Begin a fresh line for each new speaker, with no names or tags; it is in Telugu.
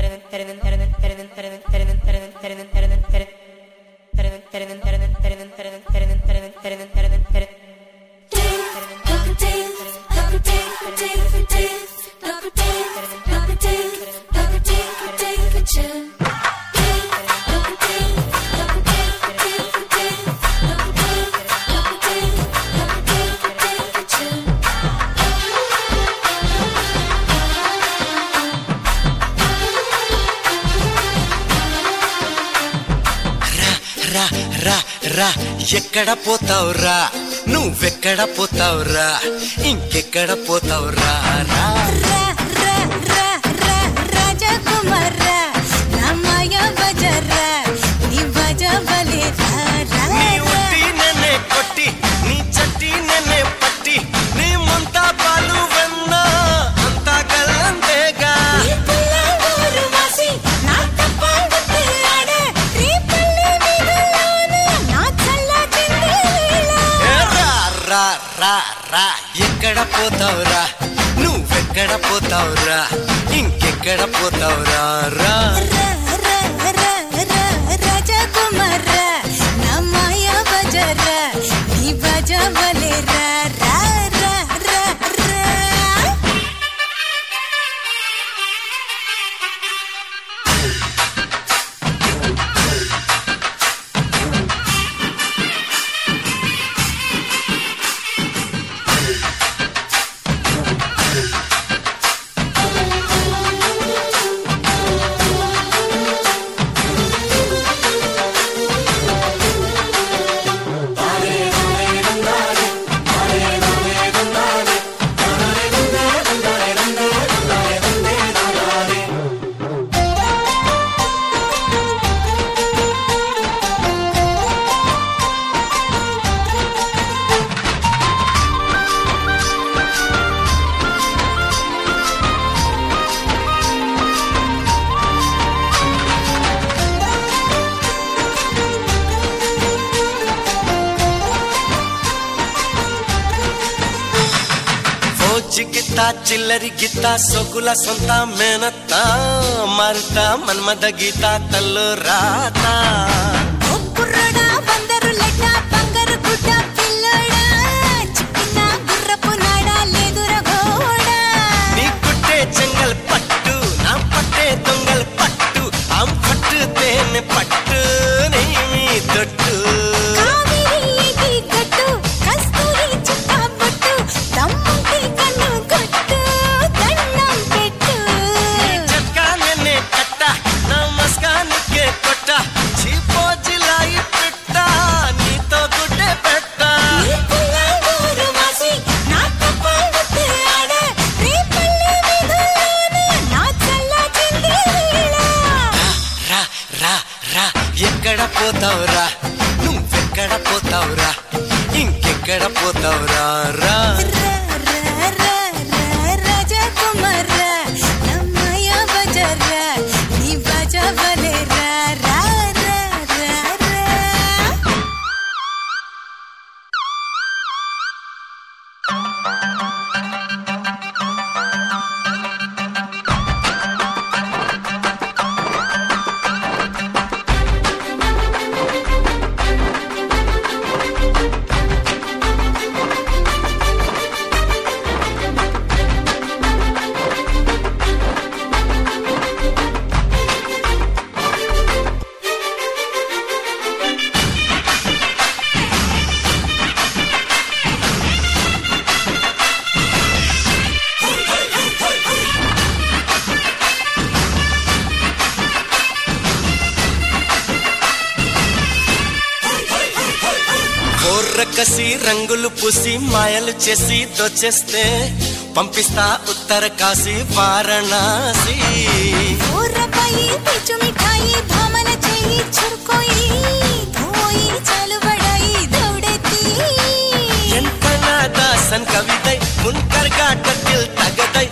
రా రా రా ఎక్కడ పోతావురా నువ్వెక్కడ పోతావురా ఇంకెక్కడ పోతావురా రా
రా రా రా రా రాజకుమార నా మాయా బజారా నీ బజావలే రా రా
నీ ఉట్టి నన్నే కొట్టి నీ చట్టి నన్నే పట్టి నీ ముంతా పాలు వెన్న అంతా కల్లంతేగా
ఈ పిల్లవాడు మాసి నా తప్పాడు పిల్లాడ రేపల్లె వీధుల్లోన నా చల్లటింది వేళ
ఏ రా రా రా రా ఎక్కడ పోతావురా నువ్వెక్కడ పోతావురా ఇంకెక్కడ పోతావురా రా
రా రా రా రా రాజకుమార నా మాయా బజారా నీ బజావలే రా రా రా రా రా
ఫోజి గిత్త చిల్లరి గిత్త సొగుల సొంత మేనత్త మరుత మన్మద గీత తల్లు రాత
ఒక్కుర్రడా బందరు లెక్క బంగారు గుడ్డ పిల్లడా చిక్కిన గుర్రపు నాడా లేదుర గోడా
నీ కుట్టే చెంగల్ పట్టు నా పట్టే దొంగల్ పట్టు ఆం పట్టు తేనె పట్టు నీ మీ తొట్టు
కావేరి ఏటి గట్టు కస్తూరి చుక్క బొట్టు దమ్ముంటి కన్ను కొట్టు దండం పెట్టు
చట్కా నిన్నే కట్ట నమస్కానికే కొట్ట చీపో జిలాయి పెట్ట నీతో గుడ్డే పెట్ట
ఈ పిల్లవాడు మాసి నా తప్పాడు పిల్లాడ రేపల్లె వీధుల్లోన నా చల్లటింది వేళ
రా రా రా ఎక్కడ పోతావురా నువ్వెక్కడ పోతావురా ఇంకెక్కడ పోతావురా రా
రా రా రా రా రాజకుమార నా మాయా బజారా నీ బజావలే రా రా రా రా రా
కోర్రకసి రంగులు పూసి మాయలు చేసి దోచేస్తే పంపిస్తా ఉత్తర కాశీ వారణాసి
ఊర్రపై పిచ్చు మిఠాయి భామన చెయ్యి చురుకోయి ధోయి చలుబడాయి దౌడెత్తి
ఎంత నాదాసన్ కవిதை முன்கர் காட்டத்தில் தகதை